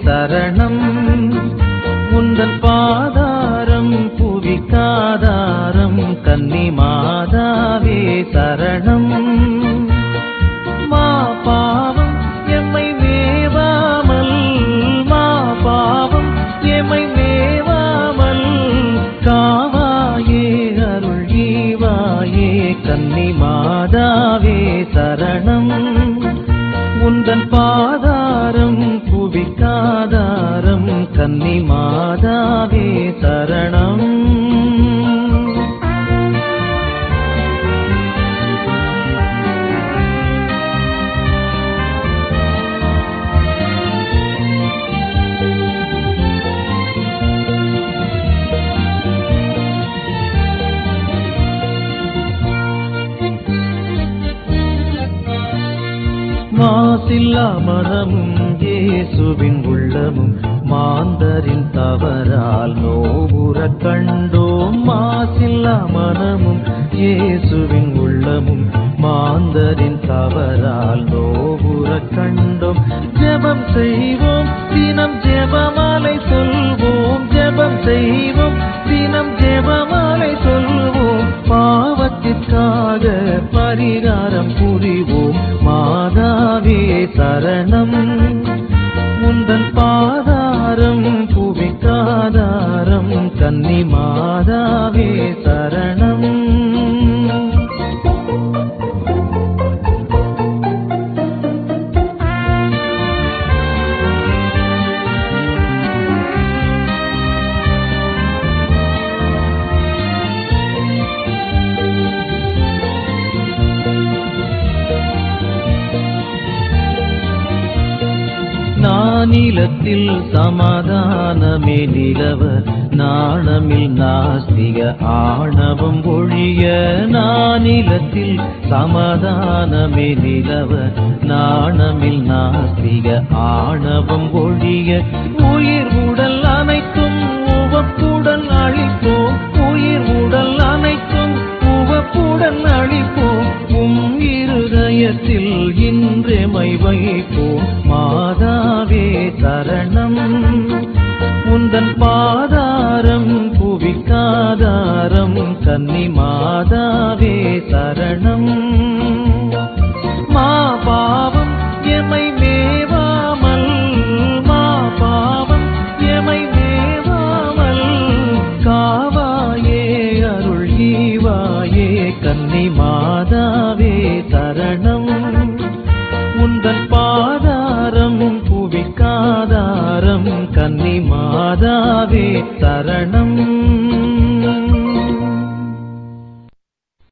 சரணம் உந்தன் பாதாரம் புவிக்காதாரம் கன்னி மாதாவே சரணம் மா பாவம் எம்மை மேவாமல் மா பாவம் எம்மை மேவாமல் காவாயே அருள் ஈவாயே கன்னி மாதாவே சரணம் உந்தன் பாதாரம் புவிக்காதாரம் கன்னி மாதாவே சரணம் மாசில்லா மனமும் இயேசுவின் உள்ளமும் மாந்தரின் தவறால் நோவுற கண்டோம் மாசில்லா மனமும் இயேசுவின் உள்ளமும் மாந்தரின் தவறால் நோவுற கண்டோம் ஜெபம் செய்வோம் தினம் ஜெபமாலை சொல்வோம் ஜெபம் செய்வோம் தினம் ஜெபமாலை சொல்வோம் பாவத்திற்காக பரிகாரம் புரிவோம் மாதாவே சரணம் உந்தன் பாதாரம் புவிக்காதாரம் கன்னி மாதாவே சரணம் நானிலத்தில் சமாதானமே நிலவ நாணமில் நாஸ்திக ஆணவம் ஒழிய நானிலத்தில் சமாதானமே நிலவ நாணமில் நாஸ்திக ஆணவம் ஒழிய உயிர் உடல் அனைத்தும் உவப்புடன் அழிப்போம் உயிர் உடல் அனைத்தும் உவப்புடன் அழிப்போம் உம் இருதயத்தில் இன்றெமை வைப்போம் மாதாவே சரணம் உந்தன் பாதாரம் புவிக்காதாரம் கன்னி மாதாவே சரணம் மா பாவம் எமை மேவாமல் மா பாவம் எமை மேவாமல் காவாயே அருள் ஈவாயே கன்னி மாதாவே சரணம் உந்தன் பாதாரம் புவிக்காதாரம் கன்னி மாதாவே சரணம்